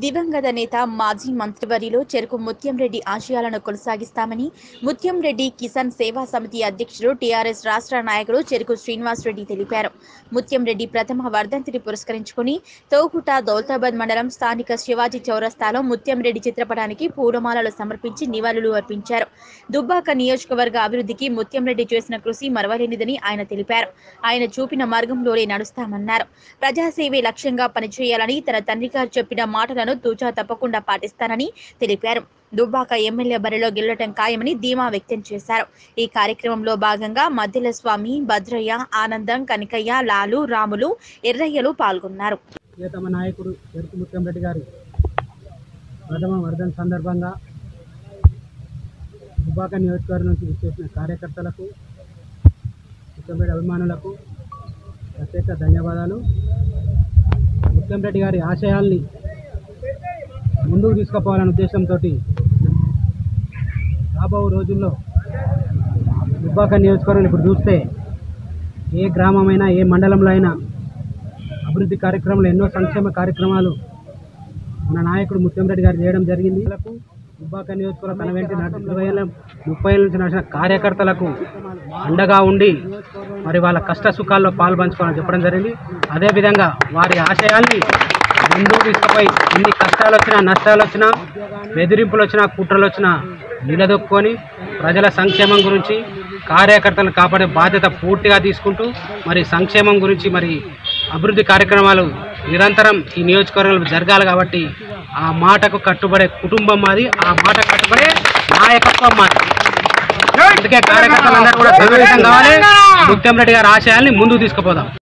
దివంగత నేత మాజీ మంత్రివర్యులు చెరుకు ముత్యంరెడ్డి ఆశయాలను కొనసాగిస్తామని ముత్యంరెడ్డి కిసాన్ సేవా సమితి అధ్యక్షుడు టీఆర్ఎస్ రాష్ట్ర నాయకుడు చెరుకు శ్రీనివాస్ రెడ్డి తెలిపారు ముత్యంరెడ్డి ప్రథమ వర్ధంతిని పురస్కరించుకుని తోగుట దౌలతాబాద్ మండలం స్థానిక శివాజీ చౌరస్తాలో ముత్యంరెడ్డి చిత్రపటానికి పూలమాలలు సమర్పించి నివాళులు అర్పించారు దుబ్బాక నియోజకవర్గ అభివృద్ధికి ముత్యంరెడ్డి చేసిన కృషి మరవలేనిదని ఆయన తెలిపారు ఆయన చూపిన మార్గంలోనే నడుస్తామన్నారు ప్రజాసేవే లక్ష్యంగా పనిచేయాలని తన తండ్రి గారు చెప్పిన మాటలను తూచా తప్పకుండా పాటిస్తానని తెలిపారు దుబ్బాక ఎమ్మెల్యే బరిలో గెలవటం ఖాయమని ధీమా వ్యక్తం చేశారు ఈ కార్యక్రమంలో భాగంగా మధ్యల స్వామి భద్రయ్య ఆనందం కనకయ్య లాలు రాములు ఎర్రయ్యలు పాల్గొన్నారు ప్రియతమ నాయకుడు చెరుకు ముత్యంరెడ్డి గారి ప్రథమ వర్ధన సందర్భంగా దుబ్బాక నియోజకవర్గం నుంచి విచ్చేసిన కార్యకర్తలకు ముత్యంరెడ్డి అభిమానులకు ప్రత్యేక ధన్యవాదాలు ముత్యంరెడ్డి గారి ఆశయాల్ని ముందుకు తీసుకుపోవాలనే ఉద్దేశంతో రాబో రోజుల్లో దుబ్బాక నియోజకవర్గం ఇప్పుడు చూస్తే ఏ గ్రామమైనా ఏ మండలంలో అయినా అభివృద్ధి కార్యక్రమాలు ఎన్నో సంక్షేమ కార్యక్రమాలు మన నాయకుడు ముత్యంరెడ్డి గారు చేయడం జరిగింది వీళ్ళకు దుబ్బాక నియోజకవర్గం తన వెంట నడి- ఇరవై ఏళ్ళ ముప్పై ఏళ్ళ నుంచి నడిచిన కార్యకర్తలకు అండగా ఉండి మరి వాళ్ళ కష్ట సుఖాల్లో పాలు పంచుకోవాలని చెప్పడం జరిగింది అదేవిధంగా వారి ఆశయాల్ని ముందుకు తీసుకుపోయి ఎన్ని కష్టాలు వచ్చినా నష్టాలు వచ్చినా బెదిరింపులు వచ్చినా కుట్రలు వచ్చినా నిలదొక్కుని ప్రజల సంక్షేమం గురించి కార్యకర్తలను కాపాడే బాధ్యత పూర్తిగా తీసుకుంటూ మరి సంక్షేమం గురించి మరి అభివృద్ధి కార్యక్రమాలు నిరంతరం ఈ నియోజకవర్గంలో జరగాలి కాబట్టి ఆ మాటకు కట్టుబడే కుటుంబం మాది ఆ మాట కట్టుబడే నాయకత్వం మాది అందుకే కార్యకర్తలందరూ కూడా సంఘటితం కావాలి ముత్యం రెడ్డి గారి ఆశయాల్ని ముందుకు తీసుకుపోదాం